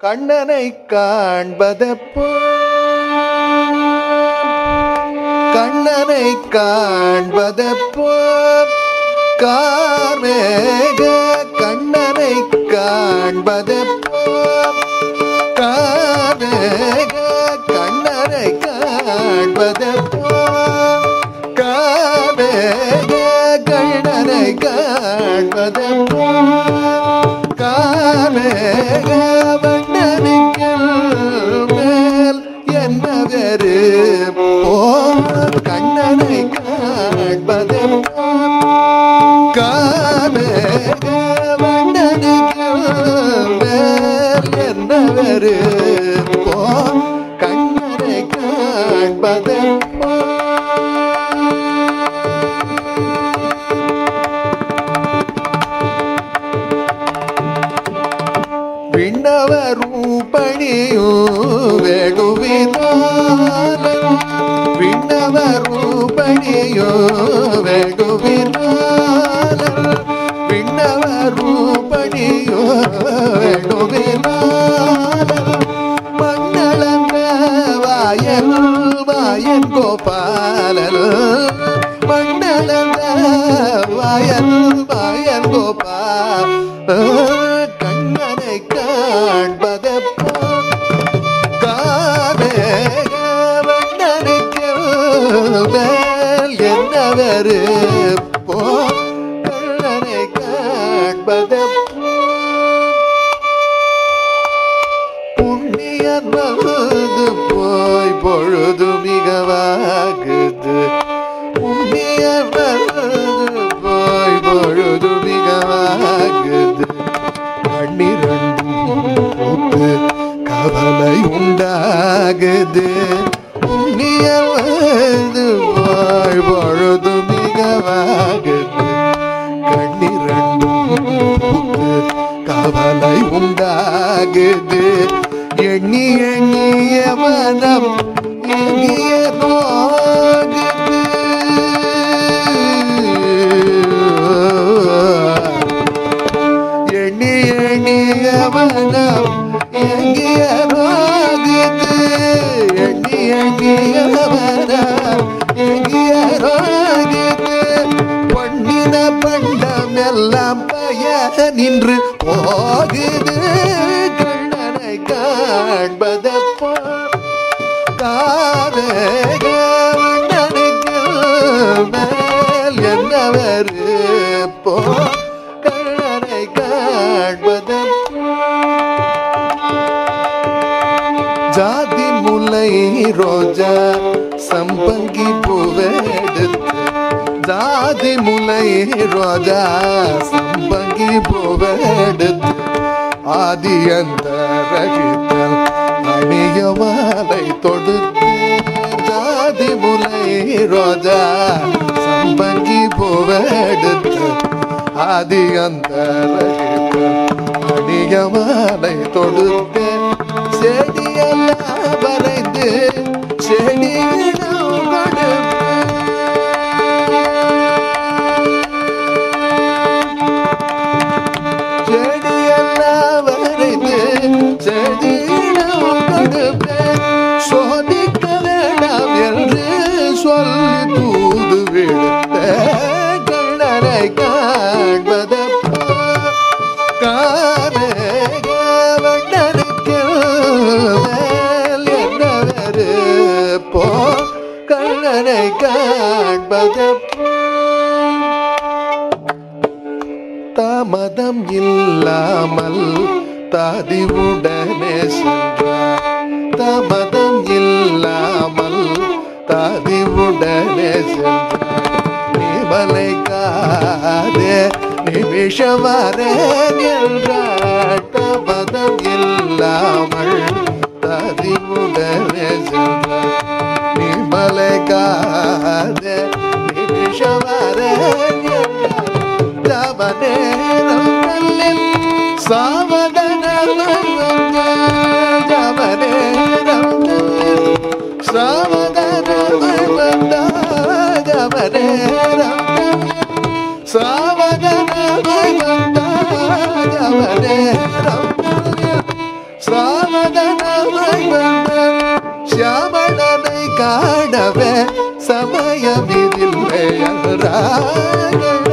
கண்ணனை காண்பதப்போ கண்ணனை காண்பதப்போ கார்மேக கண்ணனை காண்பதப்போ கார்மேக கண்ணனை காண்பதப்போ கார்மேக கண்ணனை காண்பதப்போ காமேக வண்ணனுக்கள் மேல் என்ன வேறு ஓ கண்ணனை காண்பது காமேக வண்ணனுக்கள் மேல் என்ன வேறு ஓ கண்ணனை காண்பது ವಿಣ್ಣವರೂಪಣಿಯು ವೇಣುವಿನಾಲ ವಿಣ್ಣವರೂಪಣಿಯು ವೇಣುವಿನಾಲ ವಿಣ್ಣವರೂಪಣಿಯು ವೇಣುವಿನಾಲ மங்களந்த வாயல் வாயன் கோபாலல் மண்டலந்த வாயல் வாயன் கோபால் கண்ணனை காண்பதப்போ காவேக வண்ணனுக்கு மேல் என்னவரு போ கண்ணனை காண்பதப்போ புண்ணியன் வந்து போய் பொழுது மிகவாகுது புண்ணியன் வந்து போய் பொழுது மிகவாகுது கண்ணிரண்டும் போட்டு கவலை உண்டாகுது புண்ணியன் வந்து போய் பொழுது மிகவாகுது கண்ணிரண்டும் போட்டு கவலை உண்டாகுது எண்ணி எண்ணிய மனம் எண்ணிய நோகுது எண்ணி எண்ணிய மனம் எங்கிய நோகுது எண்ணி எண்ணிய மனம் எங்கிய நோகுது பண்ணின பண்டம் எல்லாம் பய நின்று போகுது கண்ணனை காண்பதப்போ காதக வண்ணனுக்கு மேல் என்னவர் போ கண்ணனை காண்பதப்போ ஜாதி முல்லை ரோஜா சம்பங்கி பூவெடுத்து ஜாதி முல்லை ரோஜா சம்பங்கி பூவெடுத்து ஆதி அந்த ரகித்தல் அணிய மாலை தொடுத்து ஜாதி முல்லை ரோஜா சம்பங்கி பூவெடுத்து ஆதி அந்த ரகித்தல் அணிய மாலை தொடுத்து செடியெல்லாம் வரைந்து செடியிடம் கொடுத்து செடியெல்லாம் வரைந்து செடியிடம் கொடுத்து சோதிக்க வேண்டாம் என்று சொல்லி தூது விடுத்த கண்ணனை காண்பதப்பா காமேக வண்ணனுக்கு மேல் என்னவரு போ கண்ணனை காண்பதப்போ தாமதம் இல்லாமல் தாதிவுடனே சென்றார் தாமதம் இல்லாமல் தாதிவுடனே சென்றார் நிமலை காதே நிமிஷமரேன் என்றார் தாமதம் இல்லாமல் தாதிவுடனே சென்றார் நிமலை காதே நிமிஷமரேன் என்றார் ஜபநேரம் கல்லில் சாவதனம் ஜபநேரம் கல்லில் சாவதனம் ஜபநேரம் சாவதனம் சாவதனமாய் வந்த சியாமளனை காணவே சமயமிதில்லை ராகண